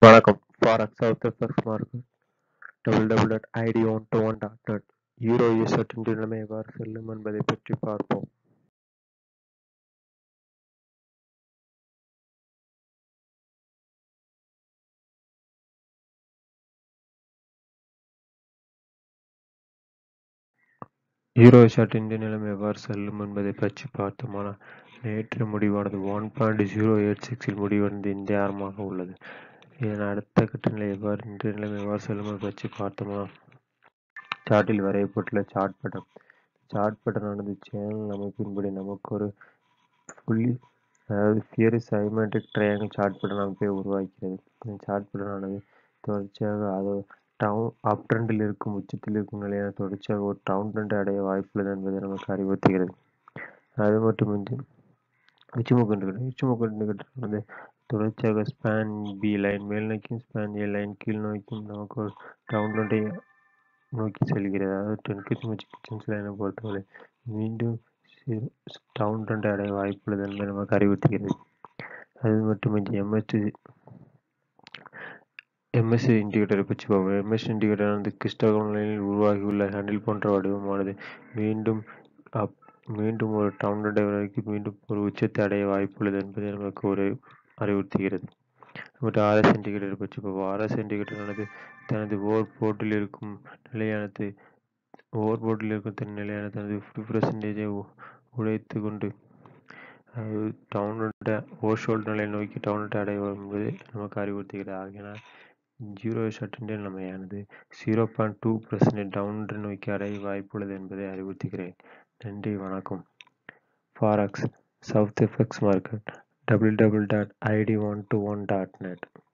வணக்கம் forex south FX market double double dot IT one two one dot net euro யூசட்டின் நிலைமை எவ்வாறு செல்லும் என்பதை பற்றி பார்ப்போம் யூரோ ஷாட் இந்திய நிலைமை எவ்வாறு செல்லும் என்பதை பற்றி பார்த்தோமானால் நேற்று முடிவானது ஒன் பாயிண்ட் ஜீரோ எயிட் சிக்ஸில் முடிவடைந்து இந்திய ஆரம்பமாக உள்ளது இதன் அடுத்த கட்ட நிலை எவ்வாறு இன்றைய நிலைமை எவ்வாறு செல்லும் என்பதை பற்றி பார்த்தோமா சார்ட்டில் வரையப்பட்டுள்ள சார்ட் பட்டம் சார்ட் பட்டனானது சேனல் அமைப்பின்படி நமக்கு ஒரு புள்ளி அதாவது ஃபியரி சைமெட்ரிக் ட்ரையாங்கிள் சார்ட் பட்டன் அமைப்பை உருவாக்கிறது இந்த சார்ட் பட்டனானது தொடர்ச்சியாக அது டவுன் அப் ட்ரெண்டில் இருக்கும் உச்சத்தில் இருக்கும் நிலையான தொடர்ச்சியாக ஒரு டவுன் ட்ரெண்டை அடைய வாய்ப்புள்ளது என்பதை நமக்கு அறிவுறுத்துகிறது அது மட்டுமின்றி உச்சிமுக இண்டிகேட்டர் உச்சிமுக இண்டிகேட்டரானது தொடர்ச்சியாக ஸ்பேன் பி லைன் மேல் நோக்கியும் ஸ்பேன் ஏ லைன் கீழ் நோக்கியும் நமக்கு ஒரு டவுன் ட்ரெண்டை நோக்கி செல்கிறது அதாவது டென்கிச் கிச்சன்ஸ் லைனை பொறுத்தவரை மீண்டும் டவுன் ட்ரெண்டை அடைய வாய்ப்புள்ளது என்பதை நமக்கு அறிவுறுத்துகிறது அது மட்டுமின்றி எம்எஸ்டி எம்எஸ் இண்டிகேட்டரை பற்றி பார்ப்போம் எம்எஸ் இண்டிகேட்டரானது கிறிஸ்டோகல் நிலையில் உருவாகியுள்ள ஹேண்டில் போன்ற வடிவமானது மீண்டும் அப் மீண்டும் ஒரு டவுன் நடைமுறைக்கு மீண்டும் ஒரு உச்சத்தை அடைய வாய்ப்புள்ளது என்பதை நமக்கு ஒரு அறிவுறுத்துகிறது மற்றும் ஆர்எஸ் இண்டிகேட்டரை பற்றி பார்ப்போம் ஆர்எஸ் இண்டிகேட்டரானது தனது ஓர் போர்ட்டில் இருக்கும் நிலையானது ஓவர் போர்ட்டில் இருக்கும் தன் நிலையான தனது ஃபிஃப்டி பர்சன்டேஜை உடைத்து கொண்டு டவுன் ஓஷோல்ட் நிலையை நோக்கி டவுன் அடைவோம் என்பதை நமக்கு அறிவுறுத்துகிறது ஆகினால் ஜீரோ ஷட்டின் நிலைமையானது zero point two percentage down நோக்கி அடைய வாய்ப்புள்ளது என்பதை அறிவுறுத்துகிறேன் நன்றி வணக்கம் forex south FX market W W dot IT one two one dot net